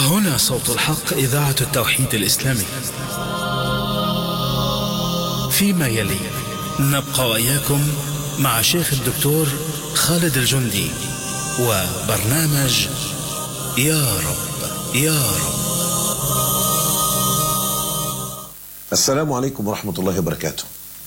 هنا صوت الحق إذاعة التوحيد الإسلامي فيما يلي نبقى وإياكم مع شيخ الدكتور خالد الجندي وبرنامج يا رب يا رب السلام عليكم ورحمة الله وبركاته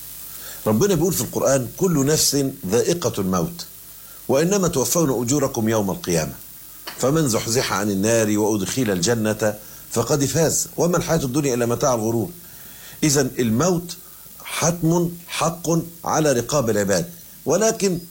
ربنا بيقول في القرآن كل نفس ذائقة الموت وإنما توفون أجوركم يوم القيامة فمن زحزح عن النار وأدخل الجنة فقد فاز وما الحياة الدنيا إلا متاع الغرور إذا الموت حتم حق على رقاب العباد ولكن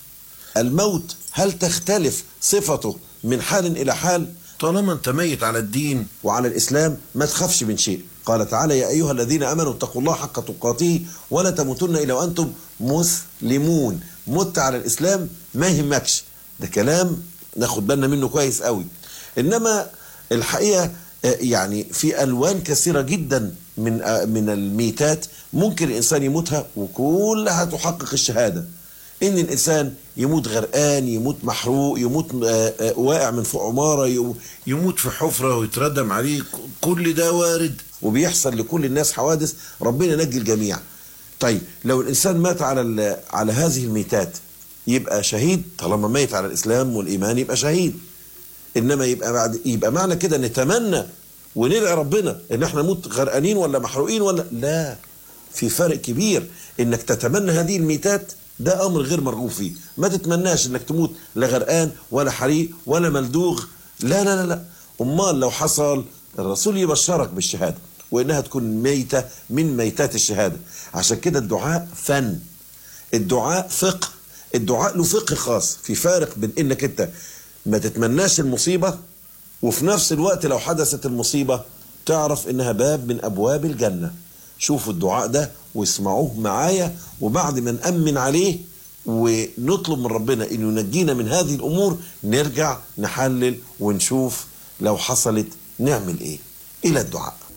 الموت هل تختلف صفته من حال إلى حال طالما انت ميت على الدين وعلى الإسلام ما تخافش من شيء قال تعالى يا أيها الذين أمنوا اتقوا الله حق تقاته ولا تموتن إلا وأنتم مسلمون مت على الإسلام ما يهمكش ده كلام ناخد بالنا منه كويس قوي إنما الحقيقة يعني في ألوان كثيرة جدا من من الميتات ممكن الإنسان يموتها وكلها تحقق الشهادة ان الانسان يموت غرقان يموت محروق يموت واقع من فوق عماره يموت في حفره ويتردم عليه كل ده وارد وبيحصل لكل الناس حوادث ربنا ينجي الجميع طيب لو الانسان مات على على هذه الميتات يبقى شهيد طالما ميت على الاسلام والايمان يبقى شهيد انما يبقى بعد يبقى معنى كده نتمنى وندعي ربنا ان احنا نموت غرقانين ولا محروقين ولا لا في فرق كبير انك تتمنى هذه الميتات ده امر غير مرغوب فيه ما تتمناش انك تموت لا غرقان ولا حريق ولا ملدوغ لا لا لا لا امال لو حصل الرسول يبشرك بالشهاده وانها تكون ميته من ميتات الشهاده عشان كده الدعاء فن الدعاء فقه الدعاء له فقه خاص في فارق بين انك انت ما تتمناش المصيبه وفي نفس الوقت لو حدثت المصيبه تعرف انها باب من ابواب الجنه شوفوا الدعاء ده واسمعوه معايا وبعد ما نأمن عليه ونطلب من ربنا انه ينجينا من هذه الامور نرجع نحلل ونشوف لو حصلت نعمل ايه الى الدعاء